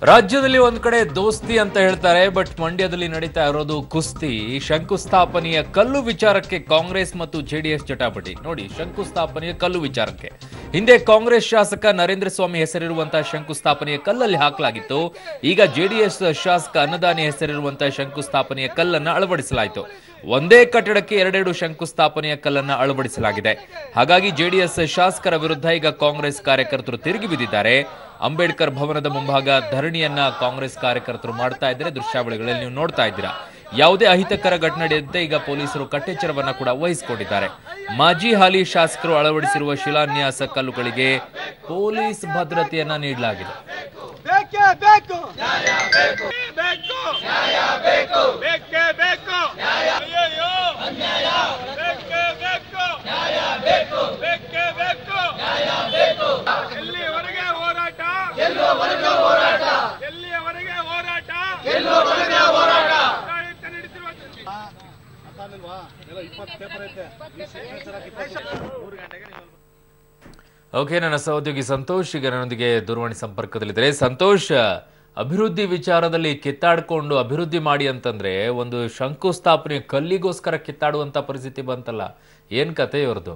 ರಾಜ್ಯದಲ್ಲಿ ಒಂದ್ ಕಡೆ ದೋಸ್ತಿ ಅಂತ ಹೇಳ್ತಾರೆ ಬಟ್ ಮಂಡ್ಯದಲ್ಲಿ ನಡೀತಾ ಇರೋದು ಕುಸ್ತಿ ಶಂಕುಸ್ಥಾಪನೆಯ ಕಲ್ಲು ವಿಚಾರಕ್ಕೆ ಕಾಂಗ್ರೆಸ್ ಮತ್ತು ಜೆಡಿಎಸ್ ಜಟಾಪಟಿ ನೋಡಿ ಶಂಕುಸ್ಥಾಪನೆಯ ಕಲ್ಲು ವಿಚಾರಕ್ಕೆ ಹಿಂದೆ ಕಾಂಗ್ರೆಸ್ ಶಾಸಕ ನರೇಂದ್ರ ಸ್ವಾಮಿ ಹೆಸರಿರುವಂತಹ ಶಂಕುಸ್ಥಾಪನೆಯ ಕಲ್ಲಲ್ಲಿ ಹಾಕಲಾಗಿತ್ತು ಈಗ ಜೆಡಿಎಸ್ ಶಾಸಕ ಅನ್ನದಾನಿ ಹೆಸರಿರುವಂತಹ ಶಂಕುಸ್ಥಾಪನೆಯ ಕಲ್ಲನ್ನ ಅಳವಡಿಸಲಾಯಿತು ಒಂದೇ ಕಟ್ಟಡಕ್ಕೆ ಎರಡೆರಡು ಶಂಕುಸ್ಥಾಪನೆಯ ಕಲ್ಲನ್ನ ಅಳವಡಿಸಲಾಗಿದೆ ಹಾಗಾಗಿ ಜೆಡಿಎಸ್ ಶಾಸಕರ ವಿರುದ್ಧ ಈಗ ಕಾಂಗ್ರೆಸ್ ಕಾರ್ಯಕರ್ತರು ತಿರುಗಿ ಬಿದ್ದಿದ್ದಾರೆ ಅಂಬೇಡ್ಕರ್ ಭವನದ ಮುಂಭಾಗ ಧರಣಿಯನ್ನ ಕಾಂಗ್ರೆಸ್ ಕಾರ್ಯಕರ್ತರು ಮಾಡ್ತಾ ಇದ್ದಾರೆ ದೃಶ್ಯಾವಳಿಗಳಲ್ಲಿ ನೀವು ನೋಡ್ತಾ ಇದ್ದೀರಾ ಯಾವುದೇ ಅಹಿತಕರ ಘಟನೆ ನಡೆಯದಂತೆ ಈಗ ಪೊಲೀಸರು ಕಟ್ಟೆಚ್ಚರವನ್ನ ಕೂಡ ವಹಿಸಿಕೊಂಡಿದ್ದಾರೆ ಮಾಜಿ ಹಾಲಿ ಶಾಸಕರು ಅಳವಡಿಸಿರುವ ಶಿಲಾನ್ಯಾಸ ಕಲ್ಲುಗಳಿಗೆ ಪೊಲೀಸ್ ಭದ್ರತೆಯನ್ನ ನೀಡಲಾಗಿದೆ ಬೇಕೇ ಬೇಕು ಬೇಕು ಬೇಕು ಬೇಕೇ ಬೇಕು ಅಯ್ಯಯ್ಯೋ ಬೇಕೇ ಬೇಕು ಬೇಕೇ ಬೇಕು ಎಲ್ಲಿವರೆಗೆ ಹೋರಾಟ ಎಲ್ಲಿಯವರೆಗೆ ಹೋರಾಟ ಆಡಳಿತ ನಡೆಸಿರುವ ಓಕೆ ನನ್ನ ಸಹೋದ್ಯೋಗಿ ಸಂತೋಷ್ ಈಗ ನನ್ನೊಂದಿಗೆ ದೂರವಾಣಿ ಸಂಪರ್ಕದಲ್ಲಿದ್ದಾರೆ ಸಂತೋಷ್ ಅಭಿವೃದ್ಧಿ ವಿಚಾರದಲ್ಲಿ ಕಿತ್ತಾಡ್ಕೊಂಡು ಅಭಿವೃದ್ಧಿ ಮಾಡಿ ಅಂತಂದ್ರೆ ಒಂದು ಶಂಕುಸ್ಥಾಪನೆ ಕಲ್ಲಿಗೋಸ್ಕರ ಕಿತ್ತಾಡುವಂತ ಪರಿಸ್ಥಿತಿ ಬಂತಲ್ಲ ಏನ್ ಕತೆ ಇವ್ರದ್ದು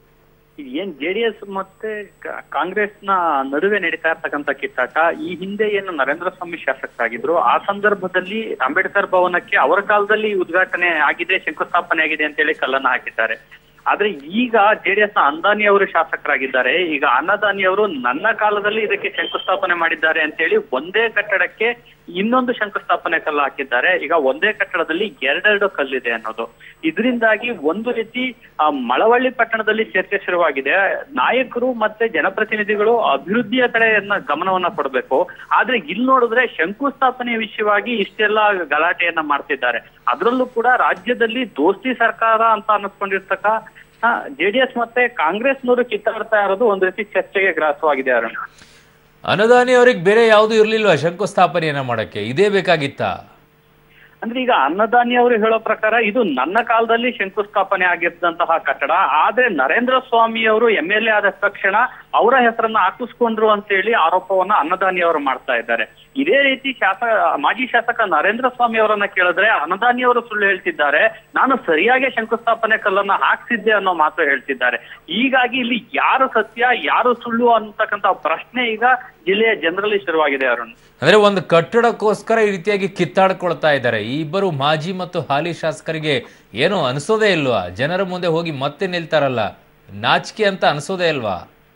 ಏನ್ ಜೆಡಿಎಸ್ ಮತ್ತೆ ಕಾ- ಕಾಂಗ್ರೆಸ್ನ ನಡುವೆ ನಡೀತಾ ಇರ್ತಕ್ಕಂಥ ಕಿತ್ತಾಟ ಈ ಹಿಂದೆ ಏನು ನರೇಂದ್ರ ಸ್ವಾಮಿ ಶಾಸಕರಾಗಿದ್ರು ಆ ಸಂದರ್ಭದಲ್ಲಿ ಅಂಬೇಡ್ಕರ್ ಭವನಕ್ಕೆ ಅವರ ಕಾಲದಲ್ಲಿ ಉದ್ಘಾಟನೆ ಆಗಿದೆ ಶಂಕುಸ್ಥಾಪನೆ ಆಗಿದೆ ಅಂತ ಹೇಳಿ ಕಲ್ಲನ್ನ ಹಾಕಿದ್ದಾರೆ ಆದ್ರೆ ಈಗ ಜೆಡಿಎಸ್ ನ ಅಂದಾನಿ ಅವರು ಶಾಸಕರಾಗಿದ್ದಾರೆ ಈಗ ಅನ್ನದಾನಿ ಅವರು ನನ್ನ ಕಾಲದಲ್ಲಿ ಇದಕ್ಕೆ ಶಂಕುಸ್ಥಾಪನೆ ಮಾಡಿದ್ದಾರೆ ಅಂತ ಹೇಳಿ ಒಂದೇ ಕಟ್ಟಡಕ್ಕೆ ಇನ್ನೊಂದು ಶಂಕುಸ್ಥಾಪನೆ ಕಲ್ಲು ಹಾಕಿದ್ದಾರೆ ಈಗ ಒಂದೇ ಕಟ್ಟಡದಲ್ಲಿ ಎರಡೆರಡು ಕಲ್ಲಿದೆ ಅನ್ನೋದು ಇದರಿಂದಾಗಿ ಒಂದು ರೀತಿ ಆ, ಮಳವಳ್ಳಿ ಪಟ್ಟಣದಲ್ಲಿ ಚರ್ಚೆ ಶುರುವಾಗಿದೆ ನಾಯಕರು ಮತ್ತೆ ಜನಪ್ರತಿನಿಧಿಗಳು ಅಭಿವೃದ್ಧಿಯ ಕಡೆಯನ್ನ ಗಮನವನ್ನ ಕೊಡಬೇಕು ಆದ್ರೆ ಇಲ್ಲಿ ನೋಡಿದ್ರೆ ಶಂಕುಸ್ಥಾಪನೆ ವಿಷಯವಾಗಿ ಇಷ್ಟೆಲ್ಲ ಗಲಾಟೆಯನ್ನ ಮಾಡ್ತಿದ್ದಾರೆ ಅದರಲ್ಲೂ ಕೂಡ ರಾಜ್ಯದಲ್ಲಿ ದೋಸ್ತಿ ಸರ್ಕಾರ ಅಂತ ಅನ್ನಿಸ್ಕೊಂಡಿರ್ತಕ್ಕ ಜೆಡಿಎಸ್ ಮತ್ತೆ ಕಾಂಗ್ರೆಸ್ನವರು ಕಿತ್ತಾಡ್ತಾ ಇರೋದು ಒಂದು ರೀತಿ ಚರ್ಚೆಗೆ ಗ್ರಾಸವಾಗಿದೆ ಅರುಣ್ ಅನುದಾನಿ ಅವ್ರಿಗೆ ಬೇರೆ ಯಾವುದು ಇರ್ಲಿಲ್ವಾ ಶಂಕುಸ್ಥಾಪನೆಯನ್ನ ಮಾಡಕ್ಕೆ ಇದೇ ಬೇಕಾಗಿತ್ತಾ ಅಂದ್ರೆ ಈಗ ಅನ್ನದಾನಿ ಅವರು ಹೇಳೋ ಪ್ರಕಾರ ಇದು ನನ್ನ ಕಾಲದಲ್ಲಿ ಶಂಕುಸ್ಥಾಪನೆ ಆಗಿದ್ದಂತಹ ಕಟ್ಟಡ ಆದ್ರೆ ನರೇಂದ್ರ ಸ್ವಾಮಿ ಅವರು ಎಂ ಎಲ್ ಎ ಆದ ತಕ್ಷಣ ಅವರ ಹೆಸರನ್ನ ಹಾಕಿಸ್ಕೊಂಡ್ರು ಅಂತ ಹೇಳಿ ಆರೋಪವನ್ನ ಅನ್ನದಾನಿ ಅವರು ಮಾಡ್ತಾ ಇದ್ದಾರೆ ಇದೇ ರೀತಿ ಶಾಸಕ ಮಾಜಿ ಶಾಸಕ ನರೇಂದ್ರ ಸ್ವಾಮಿ ಅವರನ್ನ ಕೇಳಿದ್ರೆ ಅನ್ನದಾನಿ ಅವರು ಸುಳ್ಳು ಹೇಳ್ತಿದ್ದಾರೆ ನಾನು ಸರಿಯಾಗಿ ಶಂಕುಸ್ಥಾಪನೆ ಕಲ್ಲನ್ನ ಹಾಕ್ಸಿದ್ದೆ ಅನ್ನೋ ಮಾತು ಹೇಳ್ತಿದ್ದಾರೆ ಹೀಗಾಗಿ ಇಲ್ಲಿ ಯಾರು ಸತ್ಯ ಯಾರು ಸುಳ್ಳು ಅಂತಕ್ಕಂತ ಪ್ರಶ್ನೆ ಈಗ ಜಿಲ್ಲೆಯ ಜನರಲ್ಲಿ ಶುರುವಾಗಿದೆ ಅರುಣ್ ಅಂದ್ರೆ ಒಂದು ಕಟ್ಟಡಕ್ಕೋಸ್ಕರ ಈ ರೀತಿಯಾಗಿ ಕಿತ್ತಾಡ್ಕೊಳ್ತಾ ಇದ್ದಾರೆ ಈ ಇಬ್ಬರು ಮಾಜಿ ಮತ್ತು ಹಾಲಿ ಶಾಸಕರಿಗೆ ಏನೋ ಅನಿಸೋದೇ ಇಲ್ವಾ ಜನರ ಮುಂದೆ ಹೋಗಿ ಮತ್ತೆ ನಿಲ್ತಾರಲ್ಲ ನಾಚಿಕೆ ಅಂತ ಅನಿಸೋದೇ ಇಲ್ವಾ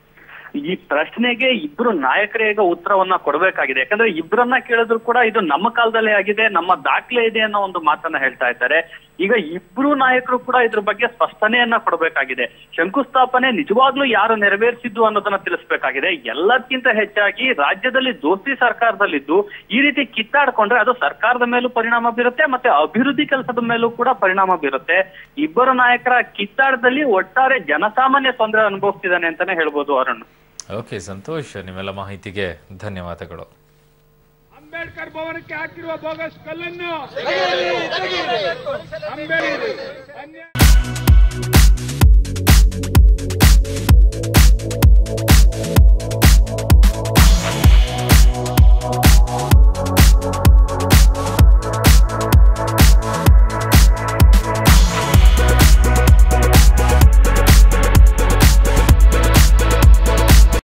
ಈ ಪ್ರಶ್ನೆಗೆ ಇಬ್ರು ನಾಯಕರೇ ಈಗ ಉತ್ತರವನ್ನ ಕೊಡಬೇಕಾಗಿದೆ ಯಾಕಂದ್ರೆ ಇಬ್ರನ್ನ ಕೇಳಿದ್ರು ಕೂಡ ಇದು ನಮ್ಮ ಕಾಲದಲ್ಲೇ ಆಗಿದೆ ನಮ್ಮ ದಾಖಲೆ ಇದೆ ಅನ್ನೋ ಒಂದು ಮಾತನ್ನ ಹೇಳ್ತಾ ಇದ್ದಾರೆ ಈಗ ಇಬ್ರು ನಾಯಕರು ಕೂಡ ಇದ್ರ ಬಗ್ಗೆ ಸ್ಪಷ್ಟನೆಯನ್ನ ಕೊಡಬೇಕಾಗಿದೆ ಶಂಕುಸ್ಥಾಪನೆ ನಿಜವಾಗ್ಲೂ ಯಾರು ನೆರವೇರಿಸಿದ್ದು ಅನ್ನೋದನ್ನ ತಿಳಿಸ್ಬೇಕಾಗಿದೆ ಎಲ್ಲಕ್ಕಿಂತ ಹೆಚ್ಚಾಗಿ ರಾಜ್ಯದಲ್ಲಿ ದೋಸ್ತಿ ಸರ್ಕಾರದಲ್ಲಿದ್ದು ಈ ರೀತಿ ಕಿತ್ತಾಡ್ಕೊಂಡ್ರೆ ಅದು ಸರ್ಕಾರದ ಮೇಲೂ ಪರಿಣಾಮ ಬೀರುತ್ತೆ ಮತ್ತೆ ಅಭಿವೃದ್ಧಿ ಕೆಲಸದ ಮೇಲೂ ಕೂಡ ಪರಿಣಾಮ ಬೀರುತ್ತೆ ಇಬ್ಬರು ನಾಯಕರ ಕಿತ್ತಾಟದಲ್ಲಿ ಒಟ್ಟಾರೆ ಜನಸಾಮಾನ್ಯ ತೊಂದರೆ ಅನುಭವಿಸ್ತಿದ್ದಾನೆ ಅಂತಾನೆ ಹೇಳ್ಬೋದು ಅರುಣ್ ಓಕೆ ಸಂತೋಷ್ ನಿಮ್ಮೆಲ್ಲ ಮಾಹಿತಿಗೆ ಧನ್ಯವಾದಗಳು ಅಂಬೇಡ್ಕರ್ ಭವನಕ್ಕೆ ಹಾಕಿರುವ ಬೋಗಸ್ ಕಲ್ಲನ್ನು ಅಂಬೇಡ್ಕರ್ ಅನ್ಯಾಯ